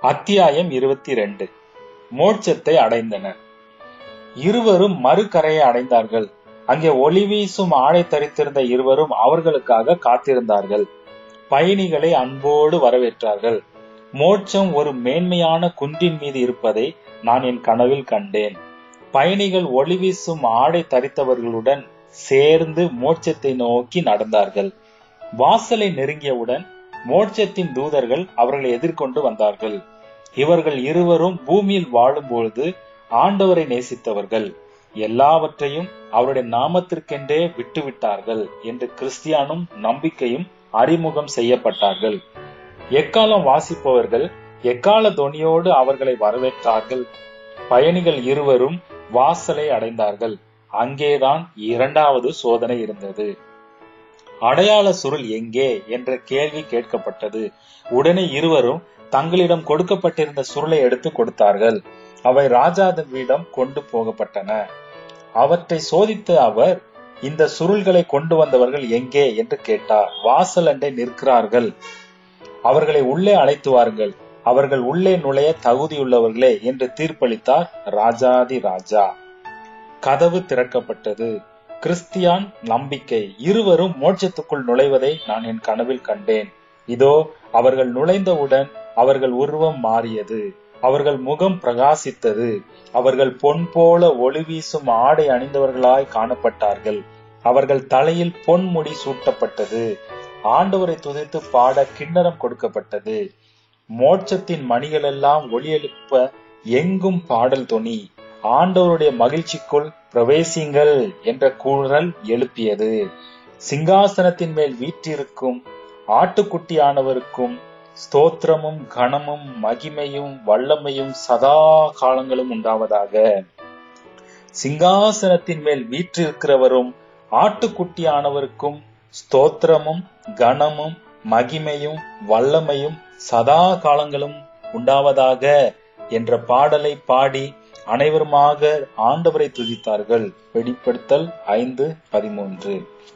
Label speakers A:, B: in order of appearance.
A: அத்தியாயம் இருபத்தி ரெண்டு மோட்சத்தை அடைந்தனர் இருவரும் மறுகரையை அடைந்தார்கள் அங்கே ஒளி வீசும் ஆடை தரித்திருந்த இருவரும் அவர்களுக்காக காத்திருந்தார்கள் பயணிகளை அன்போடு வரவேற்றார்கள் மோட்சம் ஒரு மேன்மையான குன்றின் மீது இருப்பதை நான் என் கனவில் கண்டேன் பயணிகள் ஒளி வீசும் ஆடை தரித்தவர்களுடன் சேர்ந்து மோட்சத்தை நோக்கி நடந்தார்கள் வாசலை நெருங்கியவுடன் மோட்சத்தின் தூதர்கள் அவர்களை எதிர்கொண்டு வந்தார்கள் இவர்கள் இருவரும் பூமியில் வாழும்பொழுது ஆண்டவரை நேசித்தவர்கள் எல்லாவற்றையும் அவருடைய நாமத்திற்கென்றே விட்டுவிட்டார்கள் என்று கிறிஸ்தியானும் நம்பிக்கையும் அறிமுகம் செய்யப்பட்டார்கள் எக்காலம் வாசிப்பவர்கள் எக்கால தொனியோடு அவர்களை வரவேற்றார்கள் பயணிகள் இருவரும் வாசலை அடைந்தார்கள் அங்கேதான் இரண்டாவது சோதனை இருந்தது அடையாள சுருள் எங்கே என்ற கேள்வி கேட்கப்பட்டது உடனே இருவரும் தங்களிடம் கொடுக்கப்பட்டிருந்த சுருளை எடுத்து கொடுத்தார்கள் அவை ராஜாவிடம் கொண்டு போகப்பட்டன அவற்றை சோதித்த அவர் இந்த சுருள்களை கொண்டு வந்தவர்கள் எங்கே என்று கேட்டார் வாசல் அண்டை நிற்கிறார்கள் அவர்களை உள்ளே அழைத்து வாருங்கள் அவர்கள் உள்ளே நுழைய தகுதியுள்ளவர்களே என்று தீர்ப்பளித்தார் ராஜாதி ராஜா கதவு திறக்கப்பட்டது கிறிஸ்தியான் நம்பிக்கை இருவரும் மோட்சத்துக்குள் நுழைவதை நான் என் கனவில் கண்டேன் இதோ அவர்கள் நுழைந்தவுடன் அவர்கள் உருவம் மாறியது அவர்கள் முகம் பிரகாசித்தது அவர்கள் பொன் போல ஒளி வீசும் ஆடை அணிந்தவர்களாய் காணப்பட்டார்கள் அவர்கள் தலையில் பொன்முடி சூட்டப்பட்டது ஆண்டவரை துதித்து பாட கிண்ணறம் கொடுக்கப்பட்டது மோட்சத்தின் மணிகள் எல்லாம் ஒளி எழுப்ப எங்கும் பாடல் தொனி ஆண்டவருடைய மகிழ்ச்சிக்குள் பிரவேசிங்கள் என்ற குரல் எழுப்பியது சிங்காசனத்தின் மேல் வீற்றிருக்கும் ஆட்டுக்குட்டியானவருக்கும் ஸ்தோத்திரமும் கனமும் மகிமையும் வல்லமையும் சதா காலங்களும் உண்டாவதாக சிங்காசனத்தின் மேல் வீற்றிருக்கிறவரும் ஆட்டுக்குட்டியானவருக்கும் ஸ்தோத்திரமும் கனமும் மகிமையும் வல்லமையும் சதா காலங்களும் உண்டாவதாக என்ற பாடலை பாடி அனைவருமாக ஆண்டவரை துதித்தார்கள் வெளிப்படுத்தல் ஐந்து பதிமூன்று